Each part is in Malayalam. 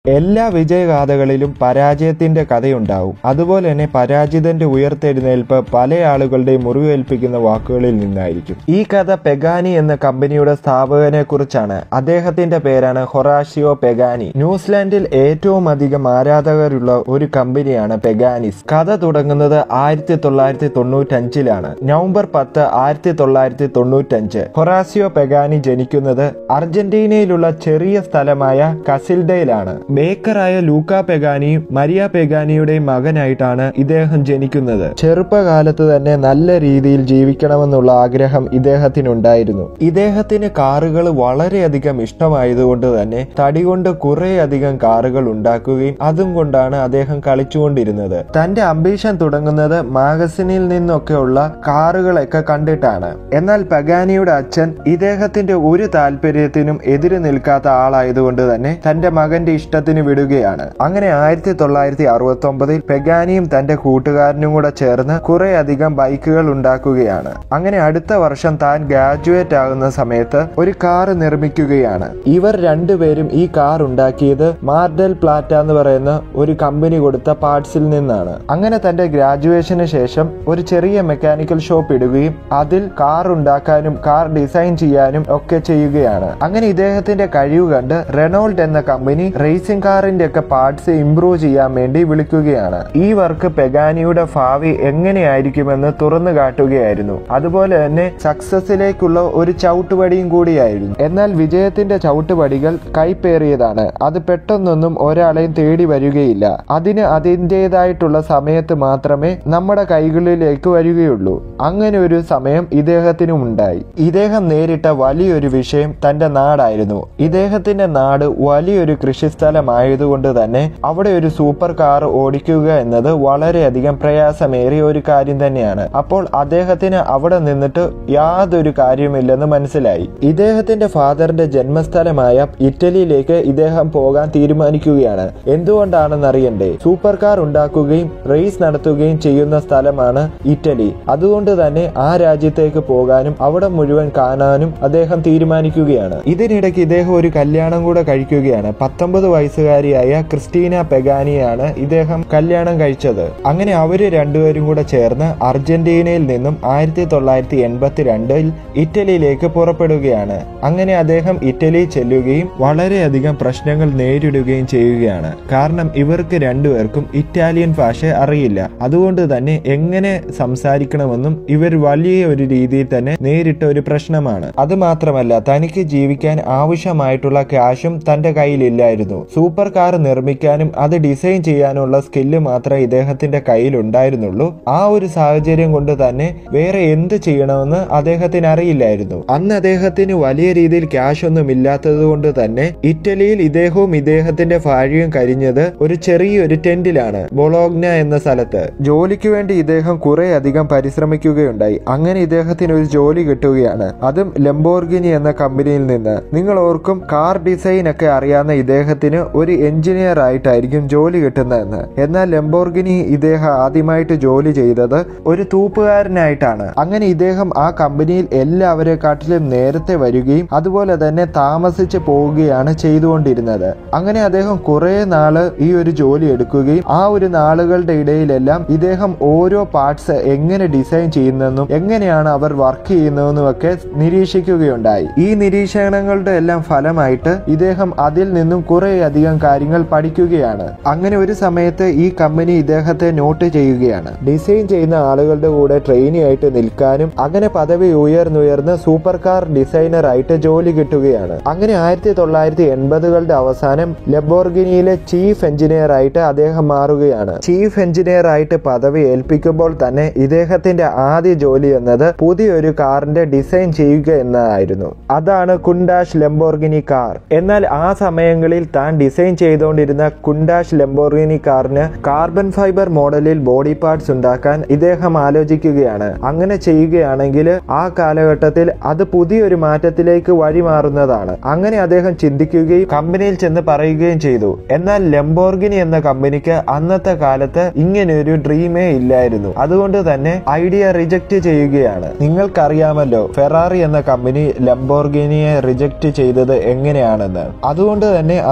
എല്ലാ വിജയഗാഥകളിലും പരാജയത്തിന്റെ കഥയുണ്ടാവും അതുപോലെ തന്നെ പരാജിതന്റെ ഉയർത്തെഴുന്നേൽപ്പ് പല ആളുകളുടെയും മുറിവേൽപ്പിക്കുന്ന വാക്കുകളിൽ നിന്നായിരിക്കും ഈ കഥ പെഗാനി എന്ന കമ്പനിയുടെ സ്ഥാപകനെ കുറിച്ചാണ് അദ്ദേഹത്തിന്റെ പേരാണ് ഹൊറാഷിയോ പെഗാനി ന്യൂസിലാൻഡിൽ ഏറ്റവും അധികം ആരാധകരുള്ള ഒരു കമ്പനിയാണ് പെഗാനിസ് കഥ തുടങ്ങുന്നത് ആയിരത്തി തൊള്ളായിരത്തി തൊണ്ണൂറ്റഞ്ചിലാണ് നവംബർ പത്ത് ആയിരത്തി തൊള്ളായിരത്തി തൊണ്ണൂറ്റഞ്ച് ഹൊറാസിയോ പെഗാനി ജനിക്കുന്നത് അർജന്റീനയിലുള്ള ചെറിയ സ്ഥലമായ കസിൽഡയിലാണ് ബേക്കറായ ലൂക്ക പെഗാനിയും മരിയ പെഗാനിയുടെയും മകനായിട്ടാണ് ഇദ്ദേഹം ജനിക്കുന്നത് ചെറുപ്പകാലത്ത് തന്നെ നല്ല രീതിയിൽ ജീവിക്കണമെന്നുള്ള ആഗ്രഹം ഇദ്ദേഹത്തിനുണ്ടായിരുന്നു ഇദ്ദേഹത്തിന് കാറുകൾ വളരെയധികം ഇഷ്ടമായതുകൊണ്ട് തന്നെ തടി കൊണ്ട് കുറേയധികം കാറുകൾ ഉണ്ടാക്കുകയും അതും കൊണ്ടാണ് അദ്ദേഹം കളിച്ചുകൊണ്ടിരുന്നത് തന്റെ അംബീഷൻ തുടങ്ങുന്നത് മാഗസിനിൽ നിന്നൊക്കെയുള്ള കാറുകളൊക്കെ കണ്ടിട്ടാണ് എന്നാൽ പഗാനിയുടെ അച്ഛൻ ഇദ്ദേഹത്തിന്റെ ഒരു താല്പര്യത്തിനും എതിര് നിൽക്കാത്ത ആളായതുകൊണ്ട് തന്നെ തന്റെ മകന്റെ ഇഷ്ടത്തിന് വിടുകയാണ് അങ്ങനെ ആയിരത്തി തൊള്ളായിരത്തി അറുപത്തി ഒമ്പതിൽ പെഗാനിയും തന്റെ കൂട്ടുകാരനും കൂടെ ചേർന്ന് കുറെ അധികം ബൈക്കുകൾ ഉണ്ടാക്കുകയാണ് അങ്ങനെ അടുത്ത വർഷം താൻ ഗ്രാജുവേറ്റ് ആകുന്ന സമയത്ത് ഒരു കാർ നിർമ്മിക്കുകയാണ് ഇവർ രണ്ടുപേരും ഈ കാർ ഉണ്ടാക്കിയത് മാർഡൽ പ്ലാറ്റ എന്ന് പറയുന്ന ഒരു കമ്പനി കൊടുത്ത പാർട്സിൽ നിന്നാണ് അങ്ങനെ തന്റെ ഗ്രാജുവേഷന് ശേഷം ഒരു ചെറിയ മെക്കാനിക്കൽ ഷോപ്പ് ഇടുകയും അതിൽ കാർ ഉണ്ടാക്കാനും കാർ ഡിസൈൻ ചെയ്യാനും ഒക്കെ ചെയ്യുകയാണ് അങ്ങനെ ഇദ്ദേഹത്തിന്റെ കഴിവ് കണ്ട് റെനോൾഡ് എന്ന കമ്പനി റേസിംഗ് കാറിന്റെ ഒക്കെ പാർട്സ് ഇംപ്രൂവ് ചെയ്യാൻ വേണ്ടി വിളിക്കുകയാണ് ഈ വർക്ക് പെഗാനിയുടെ ഭാവി എങ്ങനെയായിരിക്കുമെന്ന് തുറന്നു കാട്ടുകയായിരുന്നു അതുപോലെ തന്നെ സക്സസിലേക്കുള്ള ഒരു ചവിട്ടുപടിയും കൂടിയായിരുന്നു എന്നാൽ വിജയത്തിന്റെ ചവിട്ടുപടികൾ കൈപ്പേറിയതാണ് അത് പെട്ടെന്നൊന്നും ഒരാളെയും തേടി വരികയില്ല അതിന് അതിൻ്റെതായിട്ടുള്ള സമയത്ത് മാത്രമേ നമ്മുടെ കൈകളിലേക്ക് വരികയുള്ളൂ അങ്ങനെ ഒരു സമയം ഇദ്ദേഹത്തിനും ഉണ്ടായി ഇദ്ദേഹം നേരിട്ട വലിയൊരു വിഷയം തന്റെ നാടായിരുന്നു ഇദ്ദേഹത്തിന്റെ നാട് വലിയൊരു കൃഷിസ്ഥലമായതുകൊണ്ട് തന്നെ അവിടെ ഒരു സൂപ്പർ കാർ ഓടിക്കുക എന്നത് വളരെയധികം പ്രയാസമേറിയ ഒരു കാര്യം തന്നെയാണ് അപ്പോൾ അദ്ദേഹത്തിന് അവിടെ നിന്നിട്ട് യാതൊരു കാര്യമില്ലെന്ന് മനസ്സിലായി ഇദ്ദേഹത്തിന്റെ ഫാദറിന്റെ ജന്മസ്ഥലമായ ഇറ്റലിയിലേക്ക് ഇദ്ദേഹം പോകാൻ തീരുമാനിക്കുകയാണ് എന്തുകൊണ്ടാണെന്ന് അറിയണ്ടേ സൂപ്പർ കാർ ഉണ്ടാക്കുകയും റേസ് നടത്തുകയും ചെയ്യുന്ന സ്ഥലമാണ് ഇറ്റലി അതുകൊണ്ട് തന്നെ ആ രാജ്യത്തേക്ക് പോകാനും അവിടെ മുഴുവൻ കാണാനും അദ്ദേഹം തീരുമാനിക്കുകയാണ് ഇതിനിടയ്ക്ക് ഇദ്ദേഹം ഒരു കല്യാണം കൂടെ കഴിക്കുകയാണ് പത്തൊമ്പത് വയസ്സുകാരിയായ ക്രിസ്റ്റീന പെഗാനിയാണ് ഇദ്ദേഹം കല്യാണം കഴിച്ചത് അങ്ങനെ അവര് രണ്ടുപേരും കൂടെ ചേർന്ന് അർജന്റീനയിൽ നിന്നും ആയിരത്തി തൊള്ളായിരത്തി എൺപത്തിരണ്ടിൽ ഇറ്റലിയിലേക്ക് പുറപ്പെടുകയാണ് അങ്ങനെ അദ്ദേഹം ഇറ്റലി ചെല്ലുകയും വളരെയധികം പ്രശ്നങ്ങൾ നേരിടുകയും ചെയ്യുകയാണ് കാരണം ഇവർക്ക് രണ്ടുപേർക്കും ഇറ്റാലിയൻ ഭാഷ അറിയില്ല അതുകൊണ്ട് തന്നെ എങ്ങനെ സംസാരിക്കണമെന്നും ഇവർ വലിയ ഒരു രീതിയിൽ തന്നെ നേരിട്ട ഒരു പ്രശ്നമാണ് അത് മാത്രമല്ല തനിക്ക് ജീവിക്കാൻ ആവശ്യമായിട്ടുള്ള ക്യാഷും തന്റെ കയ്യിലില്ലായിരുന്നു സൂപ്പർ കാർ നിർമ്മിക്കാനും അത് ഡിസൈൻ ചെയ്യാനുള്ള സ്കില്ല് മാത്രമേ ഇദ്ദേഹത്തിന്റെ കയ്യിൽ ഉണ്ടായിരുന്നുള്ളൂ ആ ഒരു സാഹചര്യം കൊണ്ട് തന്നെ വേറെ എന്ത് ചെയ്യണമെന്ന് അദ്ദേഹത്തിന് അറിയില്ലായിരുന്നു അന്ന് അദ്ദേഹത്തിന് വലിയ രീതിയിൽ ക്യാഷ് ഒന്നും ഇല്ലാത്തത് കൊണ്ട് തന്നെ ഇറ്റലിയിൽ ഇദ്ദേഹവും ഇദ്ദേഹത്തിന്റെ ഭാര്യയും കഴിഞ്ഞത് ഒരു ചെറിയൊരു ടെന്റിലാണ് ബൊളോഗ്ന എന്ന സ്ഥലത്ത് ജോലിക്ക് വേണ്ടി ഇദ്ദേഹം കുറെ അധികം പരിശ്രമിക്കുകയുണ്ടായി അങ്ങനെ ഇദ്ദേഹത്തിന് ഒരു ജോലി കിട്ടുകയാണ് അതും ലംബോർഗിനി എന്ന കമ്പനിയിൽ നിന്ന് നിങ്ങൾ ഓർക്കും കാർ ഡിസൈൻ ഒക്കെ അറിയാവുന്ന ഇദ്ദേഹത്തിന് ഒരു എഞ്ചിനീയർ ആയിട്ടായിരിക്കും ജോലി കിട്ടുന്നതെന്ന് എന്നാൽ ലംബോർഗിനി ഇദ്ദേഹം ആദ്യമായിട്ട് ജോലി ചെയ്തത് ഒരു തൂപ്പുകാരനായിട്ടാണ് അങ്ങനെ ഇദ്ദേഹം ആ കമ്പനിയിൽ എല്ലാവരെക്കാട്ടിലും നേരത്തെ വരികയും അതുപോലെ തന്നെ താമസിച്ച് പോവുകയാണ് ചെയ്തുകൊണ്ടിരുന്നത് അങ്ങനെ അദ്ദേഹം കുറെ നാള് ഈ ഒരു ജോലി എടുക്കുകയും ആ ഒരു നാളുകളുടെ ഇടയിലെല്ലാം ഇദ്ദേഹം ഓരോ പാർട്സ് എങ്ങനെ ഡിസൈൻ ചെയ്യുന്നെന്നും എങ്ങനെയാണ് അവർ വർക്ക് ചെയ്യുന്നതെന്നും ഒക്കെ നിരീക്ഷിക്കുകയുണ്ടായി ഈ നിരീക്ഷണങ്ങളുടെ എല്ലാം ഫലമായിട്ട് ഇദ്ദേഹം അതിൽ നിന്നും കുറെ അധികം കാര്യങ്ങൾ പഠിക്കുകയാണ് അങ്ങനെ ഒരു സമയത്ത് ഈ കമ്പനി ഇദ്ദേഹത്തെ നോട്ട് ചെയ്യുകയാണ് ഡിസൈൻ ചെയ്യുന്ന ആളുകളുടെ കൂടെ ട്രെയിനി ആയിട്ട് നിൽക്കാനും അങ്ങനെ പദവി ഉയർന്നുയർന്ന് സൂപ്പർ കാർ ഡിസൈനർ ആയിട്ട് ജോലി കിട്ടുകയാണ് അങ്ങനെ ആയിരത്തി തൊള്ളായിരത്തി എൺപതുകളുടെ അവസാനം ലബോർഗിനിയിലെ ചീഫ് എഞ്ചിനീയർ ആയിട്ട് അദ്ദേഹം മാറുകയാണ് ചീഫ് എഞ്ചിനീയർ ആയിട്ട് പദവി ഏൽപ്പിക്കുമ്പോൾ തന്നെ ഇദ്ദേഹത്തിന്റെ ആദ്യ ജോലി എന്നത് പുതിയൊരു കാറിന്റെ ഡിസൈൻ ചെയ്യുക എന്നതായിരുന്നു അതാണ് കുണ്ടാഷ് ലംബോർഗിനി കാർ എന്നാൽ ആ സമയങ്ങളിൽ താൻ ഡിസൈൻ ചെയ്തുകൊണ്ടിരുന്ന കുണ്ടാഷ് ലംബോർഗിനി കാറിന് കാർബൺ ഫൈബർ മോഡലിൽ ബോഡി പാർട്സ് ഉണ്ടാക്കാൻ ഇദ്ദേഹം ആലോചിക്കുകയാണ് അങ്ങനെ ചെയ്യുകയാണെങ്കിൽ ആ കാലഘട്ടത്തിൽ അത് പുതിയൊരു മാറ്റത്തിലേക്ക് വഴിമാറുന്നതാണ് അങ്ങനെ അദ്ദേഹം ചിന്തിക്കുകയും കമ്പനിയിൽ ചെന്ന് പറയുകയും ചെയ്തു എന്നാൽ ലംബോർഗിനി എന്ന കമ്പനിക്ക് അന്നത്തെ കാലത്ത് ഇങ്ങനെയൊരു ഡ്രീമേ ഇല്ലായിരുന്നു അതുകൊണ്ട് തന്നെ ഐഡിയ റിജക്റ്റ് ചെയ്യുകയാണ് നിങ്ങൾക്കറിയാമല്ലോ ഫെറാറി എന്ന കമ്പനി ലംബോർഗിനിയെ റിജക്റ്റ് ചെയ്തത് എങ്ങനെയാണെന്ന് അതുകൊണ്ട് തന്നെ അന്നത്തെ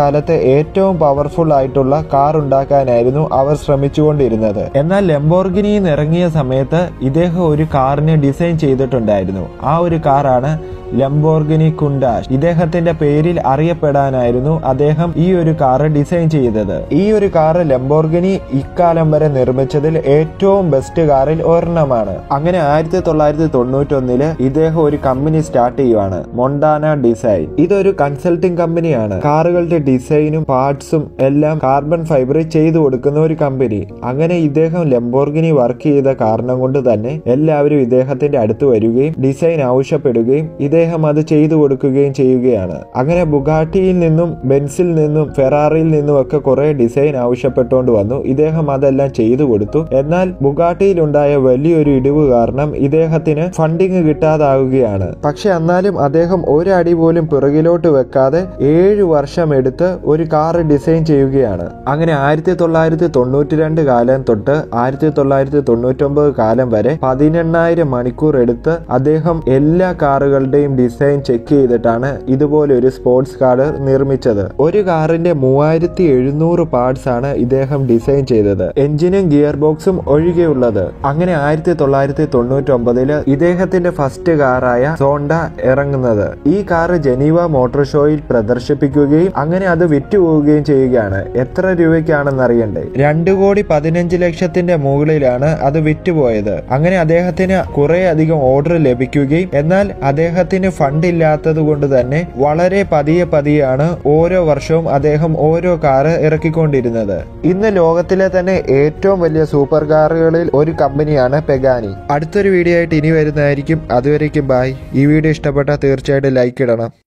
കാലത്ത് ഏറ്റവും പവർഫുൾ ആയിട്ടുള്ള കാർ ഉണ്ടാക്കാനായിരുന്നു അവർ ശ്രമിച്ചുകൊണ്ടിരുന്നത് എന്നാൽ ലെംബോർഗിനിയിൽ നിന്ന് ഇറങ്ങിയ സമയത്ത് ഇദ്ദേഹം ഒരു കാറിനെ ഡിസൈൻ ചെയ്തിട്ടുണ്ടായിരുന്നു ആ ഒരു കാറാണ് ലംബോർഗിനി കുണ്ടാഷ് ഇദ്ദേഹത്തിന്റെ പേരിൽ അറിയപ്പെടാനായിരുന്നു അദ്ദേഹം ഈ ഒരു കാറ് ഡിസൈൻ ചെയ്തത് ഈ ഒരു കാറ് ലംബോർഗിനി ഇക്കാലം വരെ നിർമ്മിച്ചതിൽ ഏറ്റവും ബെസ്റ്റ് കാറിൽ ഒരെണ്ണമാണ് അങ്ങനെ ആയിരത്തി തൊള്ളായിരത്തി തൊണ്ണൂറ്റൊന്നില് ഇദ്ദേഹം ഒരു കമ്പനി സ്റ്റാർട്ട് ചെയ്യുവാണ് മൊണ്ടാന ഡിസൈൻ ഇതൊരു കൺസൾട്ടിംഗ് കമ്പനിയാണ് കാറുകളുടെ ഡിസൈനും പാർട്സും എല്ലാം കാർബൺ ഫൈബർ ചെയ്തു കൊടുക്കുന്ന ഒരു കമ്പനി അങ്ങനെ ഇദ്ദേഹം ലംബോർഗിനി വർക്ക് ചെയ്ത കാരണം കൊണ്ട് തന്നെ എല്ലാവരും ഇദ്ദേഹത്തിന്റെ അടുത്ത് വരികയും ഡിസൈൻ ആവശ്യപ്പെടുകയും ഇദ്ദേഹം അത് ചെയ്തു കൊടുക്കുകയും ചെയ്യുകയാണ് അങ്ങനെ ബുഗാട്ടിയിൽ നിന്നും ബെൻസിൽ നിന്നും ഫെറാറിയിൽ നിന്നും ഒക്കെ കുറെ ഡിസൈൻ ആവശ്യപ്പെട്ടുകൊണ്ട് വന്നു ഇദ്ദേഹം അതെല്ലാം ചെയ്തു കൊടുത്തു എന്നാൽ ബുഗാട്ടിയിൽ ഉണ്ടായ വലിയൊരു ഇടിവ് കാരണം ഇദ്ദേഹത്തിന് ഫണ്ടിങ് കിട്ടാതാവുകയാണ് പക്ഷെ എന്നാലും അദ്ദേഹം ഒരടി പോലും പിറകിലോട്ട് വെക്കാതെ ഏഴ് വർഷം എടുത്ത് ഒരു കാർ ഡിസൈൻ ചെയ്യുകയാണ് അങ്ങനെ ആയിരത്തി തൊള്ളായിരത്തി തൊണ്ണൂറ്റി രണ്ട് കാലം തൊട്ട് ആയിരത്തി തൊള്ളായിരത്തി തൊണ്ണൂറ്റൊമ്പത് കാലം വരെ പതിനെണ്ണായിരം മണിക്കൂർ എടുത്ത് അദ്ദേഹം എല്ലാ കാറുകളുടെയും ഡിസൈൻ ചെക്ക് ചെയ്തിട്ടാണ് ഇതുപോലെ ഒരു സ്പോർട്സ് കാർ നിർമ്മിച്ചത് ഒരു കാറിന്റെ മൂവായിരത്തി എഴുന്നൂറ് പാർട്സ് ആണ് ഇദ്ദേഹം ഡിസൈൻ ചെയ്തത് എഞ്ചിനും ഗിയർ ബോക്സും ഒഴികെയുള്ളത് അങ്ങനെ ആയിരത്തി തൊള്ളായിരത്തി തൊണ്ണൂറ്റി ഒമ്പതില് ഇദ്ദേഹത്തിന്റെ ഫസ്റ്റ് കാറായ സോണ്ട ഇറങ്ങുന്നത് ഈ കാറ് ജനീവ മോട്ടോർ ഷോയിൽ പ്രദർശിപ്പിക്കുകയും അങ്ങനെ അത് വിറ്റുപോവുകയും ചെയ്യുകയാണ് എത്ര രൂപയ്ക്കാണെന്ന് അറിയണ്ടേ രണ്ടു കോടി പതിനഞ്ച് ലക്ഷത്തിന്റെ മുകളിലാണ് അത് വിറ്റുപോയത് അങ്ങനെ അദ്ദേഹത്തിന് കുറെ അധികം ഓർഡർ ലഭിക്കുകയും എന്നാൽ അദ്ദേഹത്തിന് ഫണ്ട് ഇല്ലാത്തത് കൊണ്ട് തന്നെ വളരെ പതിയെ പതിയാണ് ഓരോ വർഷവും അദ്ദേഹം ഓരോ കാറ് ഇറക്കിക്കൊണ്ടിരുന്നത് ഇന്ന് ലോകത്തിലെ തന്നെ ഏറ്റവും വലിയ സൂപ്പർ കാറുകളിൽ ഒരു കമ്പനിയാണ് പെഗാനി അടുത്തൊരു വീഡിയോ ആയിട്ട് ഇനി വരുന്നതായിരിക്കും അതുവരേക്കും ബായ് ഈ വീഡിയോ ഇഷ്ടപ്പെട്ടാൽ തീർച്ചയായിട്ടും ലൈക്ക് ഇടണം